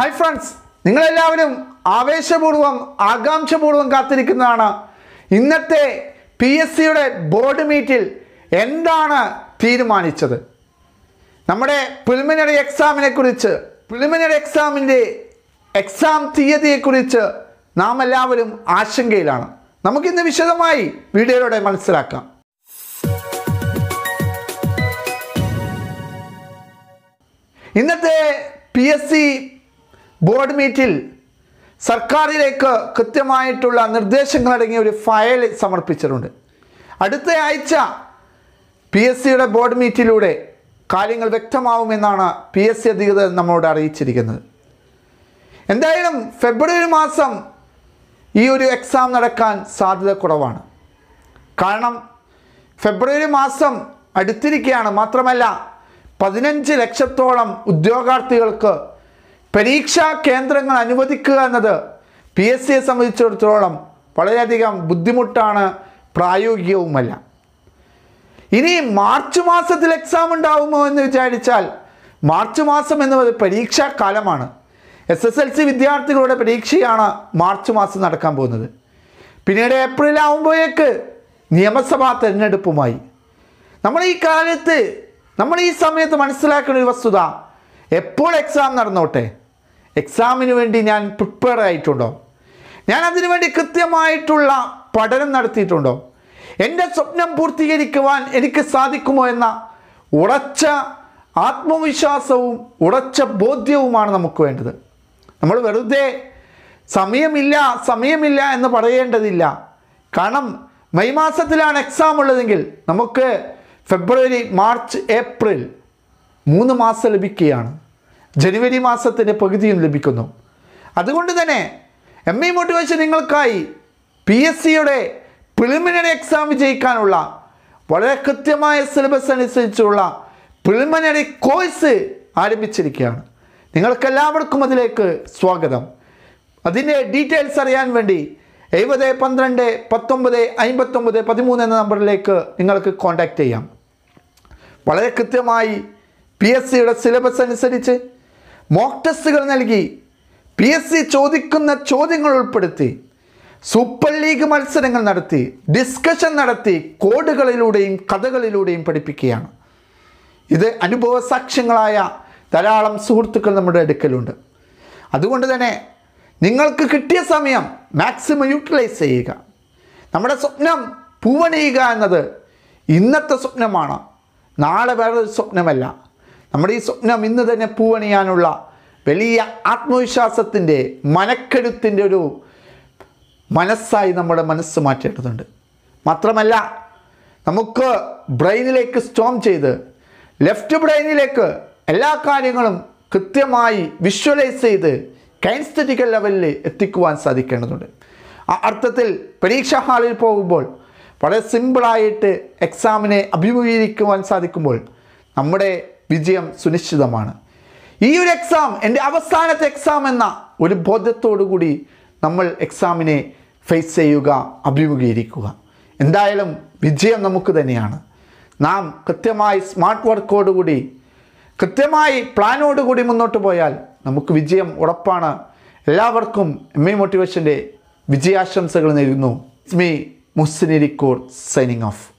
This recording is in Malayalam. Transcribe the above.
ഹായ് ഫ്രണ്ട്സ് നിങ്ങളെല്ലാവരും ആവേശപൂർവ്വം ആകാംക്ഷപൂർവ്വം കാത്തിരിക്കുന്നതാണ് ഇന്നത്തെ പി എസ് സിയുടെ ബോർഡ് മീറ്റിൽ എന്താണ് തീരുമാനിച്ചത് നമ്മുടെ പ്രിലിമിനറി എക്സാമിനെ കുറിച്ച് പ്രിലിമിനറി എക്സാമിൻ്റെ എക്സാം തീയതിയെക്കുറിച്ച് നാം എല്ലാവരും ആശങ്കയിലാണ് നമുക്കിന്ന് വിശദമായി വീഡിയോയിലൂടെ മനസ്സിലാക്കാം ഇന്നത്തെ പി എസ് സി ബോർഡ് മീറ്റിൽ സർക്കാരിലേക്ക് കൃത്യമായിട്ടുള്ള നിർദ്ദേശങ്ങളടങ്ങിയ ഒരു ഫയൽ സമർപ്പിച്ചിട്ടുണ്ട് അടുത്ത ആഴ്ച പി എസ് സിയുടെ ബോർഡ് മീറ്റിലൂടെ കാര്യങ്ങൾ വ്യക്തമാവുമെന്നാണ് പി എസ് സി അധികൃതർ നമ്മളോട് അറിയിച്ചിരിക്കുന്നത് എന്തായാലും ഫെബ്രുവരി മാസം ഈ ഒരു എക്സാം നടക്കാൻ സാധ്യത കുറവാണ് കാരണം ഫെബ്രുവരി മാസം അടുത്തിരിക്കുകയാണ് മാത്രമല്ല പതിനഞ്ച് ലക്ഷത്തോളം ഉദ്യോഗാർത്ഥികൾക്ക് പരീക്ഷാ കേന്ദ്രങ്ങൾ അനുവദിക്കുക എന്നത് പി എസ് സിയെ സംബന്ധിച്ചിടത്തോളം വളരെയധികം ബുദ്ധിമുട്ടാണ് പ്രായോഗികവുമല്ല ഇനി മാർച്ച് മാസത്തിൽ എക്സാം ഉണ്ടാവുമോ എന്ന് വിചാരിച്ചാൽ മാർച്ച് മാസം എന്നത് പരീക്ഷാ കാലമാണ് എസ് എസ് എൽ സി വിദ്യാർത്ഥികളുടെ പരീക്ഷയാണ് മാർച്ച് മാസം നടക്കാൻ പോകുന്നത് പിന്നീട് ഏപ്രിൽ ആകുമ്പോഴേക്ക് നിയമസഭാ തെരഞ്ഞെടുപ്പുമായി നമ്മൾ ഈ കാലത്ത് നമ്മൾ ഈ സമയത്ത് മനസ്സിലാക്കുന്ന ഒരു വസ്തുത എപ്പോൾ എക്സാം നടന്നോട്ടെ എക്സാമിന് വേണ്ടി ഞാൻ പ്രിപ്പയർ ആയിട്ടുണ്ടോ ഞാൻ അതിനു വേണ്ടി കൃത്യമായിട്ടുള്ള പഠനം നടത്തിയിട്ടുണ്ടോ എൻ്റെ സ്വപ്നം പൂർത്തീകരിക്കുവാൻ എനിക്ക് സാധിക്കുമോ എന്ന ഉറച്ച ആത്മവിശ്വാസവും ഉറച്ച ബോധ്യവുമാണ് നമുക്ക് വേണ്ടത് നമ്മൾ വെറുതെ സമയമില്ല സമയമില്ല എന്ന് പറയേണ്ടതില്ല കാരണം മെയ് മാസത്തിലാണ് എക്സാം ഉള്ളതെങ്കിൽ നമുക്ക് ഫെബ്രുവരി മാർച്ച് ഏപ്രിൽ മൂന്ന് മാസം ലഭിക്കുകയാണ് ജനുവരി മാസത്തിൻ്റെ പകുതിയും ലഭിക്കുന്നു അതുകൊണ്ട് തന്നെ എം ഇ മോട്ടിവേഷൻ നിങ്ങൾക്കായി പി എസ് സിയുടെ പ്രിലിമിനറി എക്സാം വിജയിക്കാനുള്ള വളരെ കൃത്യമായ സിലബസ് അനുസരിച്ചുള്ള പ്രിലിമിനറി കോഴ്സ് ആരംഭിച്ചിരിക്കുകയാണ് നിങ്ങൾക്കെല്ലാവർക്കും അതിലേക്ക് സ്വാഗതം അതിൻ്റെ ഡീറ്റെയിൽസ് അറിയാൻ വേണ്ടി എഴുപത് പന്ത്രണ്ട് പത്തൊമ്പത് അമ്പത്തൊമ്പത് പതിമൂന്ന് എന്ന നമ്പറിലേക്ക് നിങ്ങൾക്ക് കോൺടാക്റ്റ് ചെയ്യാം വളരെ കൃത്യമായി പി എസ് സിയുടെ സിലബസ് അനുസരിച്ച് മോക്ക് ടെസ്റ്റുകൾ നൽകി പി എസ് സി ചോദിക്കുന്ന ചോദ്യങ്ങൾ ഉൾപ്പെടുത്തി സൂപ്പർ ലീഗ് മത്സരങ്ങൾ നടത്തി ഡിസ്കഷൻ നടത്തി കോഡുകളിലൂടെയും കഥകളിലൂടെയും പഠിപ്പിക്കുകയാണ് ഇത് അനുഭവ സാക്ഷ്യങ്ങളായ ധാരാളം സുഹൃത്തുക്കൾ നമ്മുടെ അടുക്കലുണ്ട് അതുകൊണ്ട് തന്നെ നിങ്ങൾക്ക് കിട്ടിയ സമയം മാക്സിമം യൂട്ടിലൈസ് ചെയ്യുക നമ്മുടെ സ്വപ്നം പൂവണിയുക എന്നത് ഇന്നത്തെ സ്വപ്നമാണ് നാളെ വേറൊരു സ്വപ്നമല്ല നമ്മുടെ ഈ സ്വപ്നം ഇന്ന് തന്നെ പൂവണിയാനുള്ള വലിയ ആത്മവിശ്വാസത്തിൻ്റെ മനക്കെടുത്തിൻ്റെ ഒരു മനസ്സായി നമ്മുടെ മനസ്സ് മാറ്റേണ്ടതുണ്ട് മാത്രമല്ല നമുക്ക് ബ്രെയിനിലേക്ക് സ്റ്റോം ചെയ്ത് ലെഫ്റ്റ് ബ്രെയിനിലേക്ക് എല്ലാ കാര്യങ്ങളും കൃത്യമായി വിഷ്വലൈസ് ചെയ്ത് കൈൻസ്തറ്റിക്കൽ ലെവലിൽ എത്തിക്കുവാൻ സാധിക്കേണ്ടതുണ്ട് ആ അർത്ഥത്തിൽ പരീക്ഷാ ഹാളിൽ പോകുമ്പോൾ വളരെ സിമ്പിളായിട്ട് എക്സാമിനെ അഭിമുഖീകരിക്കുവാൻ സാധിക്കുമ്പോൾ നമ്മുടെ വിജയം സുനിശ്ചിതമാണ് ഈ ഒരു എക്സാം എൻ്റെ അവസാനത്തെ എക്സാം എന്ന ഒരു ബോധ്യത്തോടു കൂടി നമ്മൾ എക്സാമിനെ ഫേസ് ചെയ്യുക അഭിമുഖീകരിക്കുക എന്തായാലും വിജയം നമുക്ക് തന്നെയാണ് നാം കൃത്യമായി സ്മാർട്ട് വർക്കോടുകൂടി കൃത്യമായി പ്ലാനോടുകൂടി മുന്നോട്ട് പോയാൽ നമുക്ക് വിജയം ഉറപ്പാണ് എല്ലാവർക്കും എം എ മോട്ടിവേഷൻ്റെ വിജയാശംസകൾ നേരുന്നു മീ മുസ്ലിരിക്കൂർ സൈനിങ് ഓഫ്